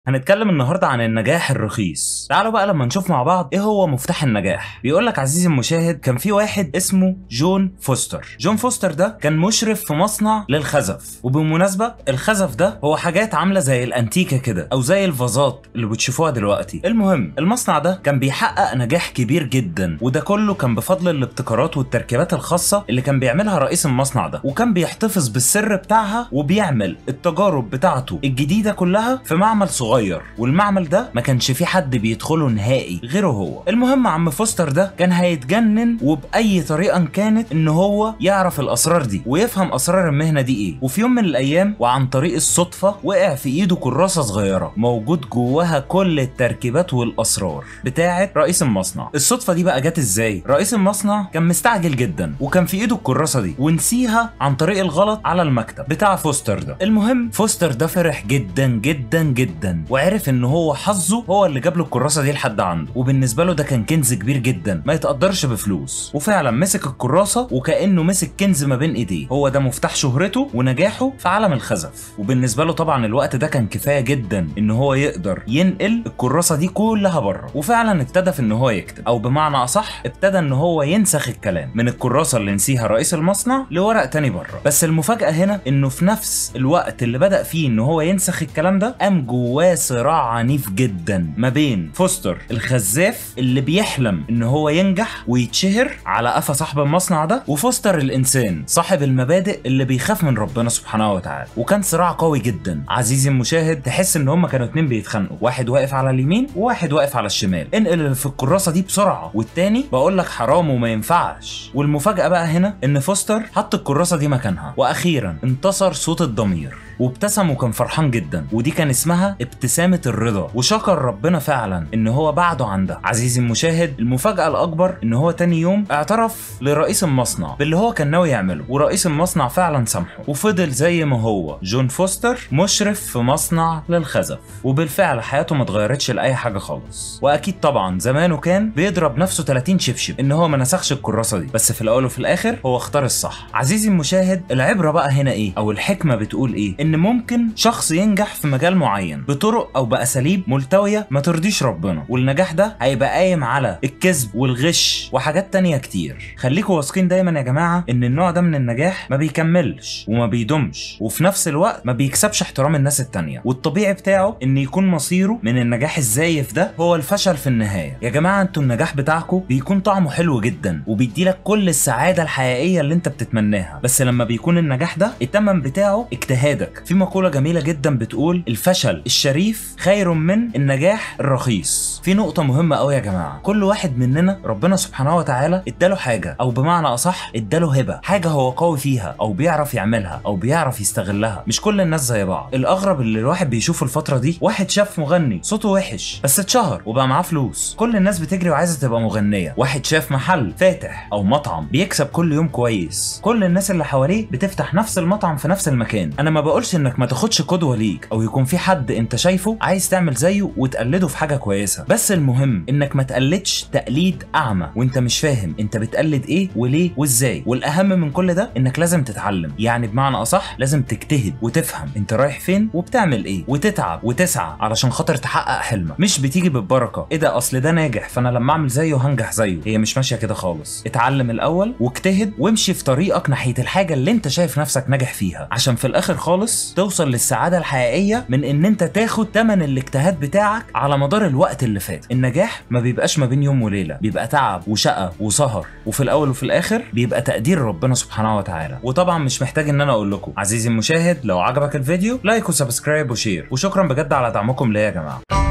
هنتكلم النهارده عن النجاح الرخيص تعالوا بقى لما نشوف مع بعض ايه هو مفتاح النجاح بيقول لك عزيزي المشاهد كان في واحد اسمه جون فوستر جون فوستر ده كان مشرف في مصنع للخزف وبالمناسبه الخزف ده هو حاجات عامله زي الانتيكه كده او زي الفازات اللي بتشوفوها دلوقتي المهم المصنع ده كان بيحقق نجاح كبير جدا وده كله كان بفضل الابتكارات والتركيبات الخاصه اللي كان بيعملها رئيس المصنع ده وكان بيحتفظ بالسر بتاعها وبيعمل التجارب بتاعته الجديده كلها في معمل صغير والمعمل ده ما كانش فيه حد بيدخله نهائي غيره هو المهم عم فوستر ده كان هيتجنن وباي طريقه كانت ان هو يعرف الاسرار دي ويفهم اسرار المهنه دي ايه وفي يوم من الايام وعن طريق الصدفه وقع في ايده كراسه صغيره موجود جواها كل التركيبات والاسرار بتاعه رئيس المصنع الصدفه دي بقى جت ازاي رئيس المصنع كان مستعجل جدا وكان في ايده الكراسه دي ونسيها عن طريق الغلط على المكتب بتاع فوستر ده المهم فوستر ده فرح جدا جدا جدا وعرف ان هو حظه هو اللي جاب له الكراسه دي لحد عنده وبالنسبه له ده كان كنز كبير جدا ما يتقدرش بفلوس وفعلا مسك الكراسه وكانه مسك كنز ما بين ايديه هو ده مفتاح شهرته ونجاحه في عالم الخزف وبالنسبه له طبعا الوقت ده كان كفايه جدا ان هو يقدر ينقل الكراسه دي كلها بره وفعلا ابتدى في ان هو يكتب او بمعنى اصح ابتدى ان هو ينسخ الكلام من الكراسه اللي نسيها رئيس المصنع لورق تاني بره بس المفاجاه هنا انه في نفس الوقت اللي بدا فيه ان هو ينسخ الكلام ده قام جواه صراع عنيف جدا ما بين فوستر الخزاف اللي بيحلم ان هو ينجح ويتشهر على قفا صاحب المصنع ده وفوستر الانسان صاحب المبادئ اللي بيخاف من ربنا سبحانه وتعالى وكان صراع قوي جدا عزيزي المشاهد تحس ان هما كانوا اتنين بيتخانقوا واحد واقف على اليمين وواحد واقف على الشمال انقل اللي في الكراسه دي بسرعه والتاني بقول لك حرام وما ينفعش والمفاجاه بقى هنا ان فوستر حط الكراسه دي مكانها واخيرا انتصر صوت الضمير وابتسم وكان فرحان جدا ودي كان اسمها ابتسامة الرضا وشكر ربنا فعلا ان هو بعده عن ده عزيزي المشاهد المفاجأة الأكبر ان هو تاني يوم اعترف لرئيس المصنع باللي هو كان ناوي يعمله ورئيس المصنع فعلا سامحه وفضل زي ما هو جون فوستر مشرف في مصنع للخزف وبالفعل حياته ما اتغيرتش لأي حاجة خالص وأكيد طبعا زمانه كان بيضرب نفسه 30 شبشب ان هو ما نسخش الكراسة دي بس في الأول وفي الآخر هو اختار الصح عزيزي المشاهد العبرة بقى هنا ايه أو الحكمة بتقول ايه ان ممكن شخص ينجح في مجال معين بطرق او باساليب ملتويه ما ترضيش ربنا والنجاح ده هيبقى قايم على الكذب والغش وحاجات تانية كتير خليكوا واثقين دايما يا جماعه ان النوع ده من النجاح ما بيكملش وما بيدومش وفي نفس الوقت ما بيكسبش احترام الناس التانية والطبيعي بتاعه ان يكون مصيره من النجاح الزايف ده هو الفشل في النهايه يا جماعه انتوا النجاح بتاعكم بيكون طعمه حلو جدا وبيديلك كل السعاده الحقيقيه اللي انت بتتمناها بس لما بيكون النجاح ده التمن بتاعه اجتهادك في مقولة جميلة جدا بتقول الفشل الشريف خير من النجاح الرخيص في نقطة مهمة قوي يا جماعة كل واحد مننا ربنا سبحانه وتعالى اداله حاجة او بمعنى اصح اداله هبة حاجة هو قوي فيها او بيعرف يعملها او بيعرف يستغلها مش كل الناس زي بعض الاغرب اللي الواحد بيشوفه الفترة دي واحد شاف مغني صوته وحش بس اتشهر وبقى معاه فلوس كل الناس بتجري وعايزة تبقى مغنية واحد شاف محل فاتح او مطعم بيكسب كل يوم كويس كل الناس اللي حواليه بتفتح نفس المطعم في نفس المكان انا ما بقولش انك ما تاخدش قدوه ليك او يكون في حد انت شايفه عايز تعمل زيه وتقلده في حاجه كويسه بس المهم انك ما تقلدش تقليد اعمى وانت مش فاهم انت بتقلد ايه وليه وازاي والاهم من كل ده انك لازم تتعلم يعني بمعنى اصح لازم تجتهد وتفهم انت رايح فين وبتعمل ايه وتتعب وتسعى علشان خاطر تحقق حلمك مش بتيجي بالبركه ايه ده اصل ده ناجح فانا لما اعمل زيه هنجح زيه هي مش ماشيه كده خالص اتعلم الاول واجتهد وامشي في طريقك ناحيه الحاجه اللي انت شايف نفسك ناجح فيها عشان في الاخر خالص توصل للسعاده الحقيقيه من ان انت تاخد تمن الاجتهاد بتاعك على مدار الوقت اللي فات النجاح ما بيبقاش ما بين يوم وليله بيبقى تعب وشقه وسهر وفي الاول وفي الاخر بيبقى تقدير ربنا سبحانه وتعالى وطبعا مش محتاج ان انا اقول لكم عزيزي المشاهد لو عجبك الفيديو لايك وسبسكرايب وشير وشكرا بجد على دعمكم ليا يا جماعه